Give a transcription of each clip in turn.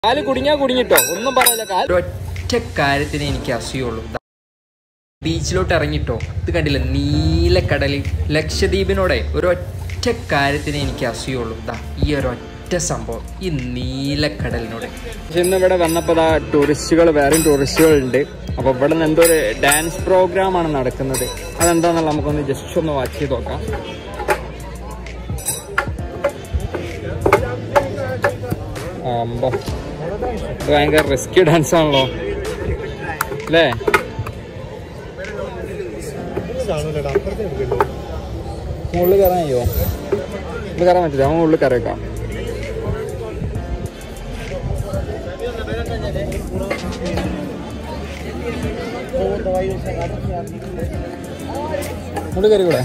കാല് കുടുങ്ങിയാ കുടുങ്ങിട്ടോ ഒന്നും പറയില്ല കാല് ഒറ്റ കാര്യത്തിന് എനിക്ക് അസൂയുള്ളൂ ദാ ബീച്ചിലോട്ട് ഇറങ്ങിട്ടോ ഇത് കണ്ടില്ല നീലക്കടലിൽ ലക്ഷദ്വീപിനോടെ ഒരൊറ്റ കാര്യത്തിന് എനിക്ക് അസൂയുള്ളൂ ദാ ഈ ഒരൊറ്റ സംഭവം ഈ നീലക്കടലിനോട് പക്ഷെ ഇന്ന് ഇവിടെ വന്നപ്പോ ദാ ടൂറിസ്റ്റുകൾ വേറെയും ടൂറിസ്റ്റുകൾ ഉണ്ട് അപ്പൊ ഇവിടെ നിന്ന് എന്തോ ഒരു ഡാൻസ് പ്രോഗ്രാം ആണ് നടക്കുന്നത് അതെന്താന്നുള്ള നമുക്കൊന്ന് ജസ്റ്റ് ഒന്ന് വാച്ച് ചെയ്ത് നോക്കാം അമ്പോ ഇത് ഭയങ്കര റിസ്കി ഡാൻസ് ആണല്ലോ അല്ലേ മുകളിൽ കയറാൻ കഴിയോ ഉള്ളിൽ കയറാൻ പറ്റില്ല അവൻ ഉള്ളിൽ കയറിയേക്കാം മുകളിൽ കയറി കൂടെ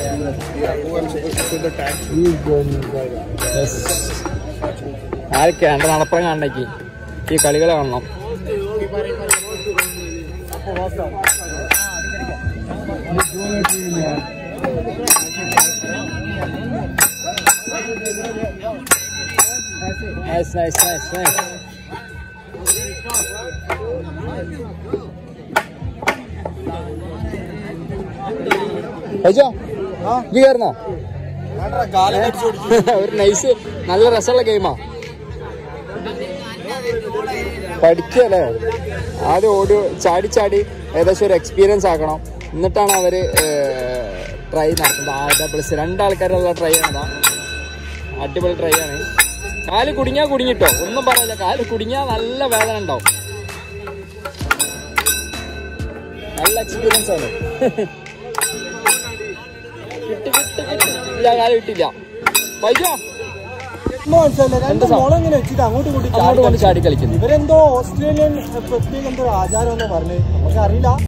ആരൊക്കെ എന്റെ നടപ്പുറം കാണണ്ടേക്ക് ഈ കളികൾ കാണണം നൈസ് നൈസ് നൈസ് നൈസ് കഴിച്ചോ നീ കയറുന്നോ ഒരു നൈസ് നല്ല രസമുള്ള ഗെയിമാ പഠിക്കല്ലേ ആദ്യം ഓടി ചാടി ചാടി ഏകദേശം ഒരു എക്സ്പീരിയൻസ് ആക്കണം എന്നിട്ടാണ് അവര് ട്രൈ നടത്തുന്നത് ആ ഡബിൾസ് രണ്ടാൾക്കാരുള്ള ട്രൈ ആണതാ അടിപൊളി ട്രൈ ആണ് കാല് കുടുങ്ങിയാ കുടുങ്ങിട്ടോ ഒന്നും പറയില്ല കാല് കുടുങ്ങിയാ നല്ല വേദന ഉണ്ടാവും നല്ല എക്സ്പീരിയൻസ് ആണ് കിട്ടി കിട്ടി കിട്ടി ഇല്ല കാല് കിട്ടില്ല പൈസോ മനസ്സിലല്ലേ രണ്ട് എന്താ മോളെ ഇങ്ങനെ വെച്ചിട്ട് അങ്ങോട്ടും ഇങ്ങോട്ടും അങ്ങോട്ട് കൊണ്ട് ചാടി കളിക്കുന്നു ഇവരെന്തോ ഓസ്ട്രേലിയൻ പ്രത്യേക എന്തോ ആചാരം എന്ന് പറഞ്ഞു നമുക്ക് അറിയില്ല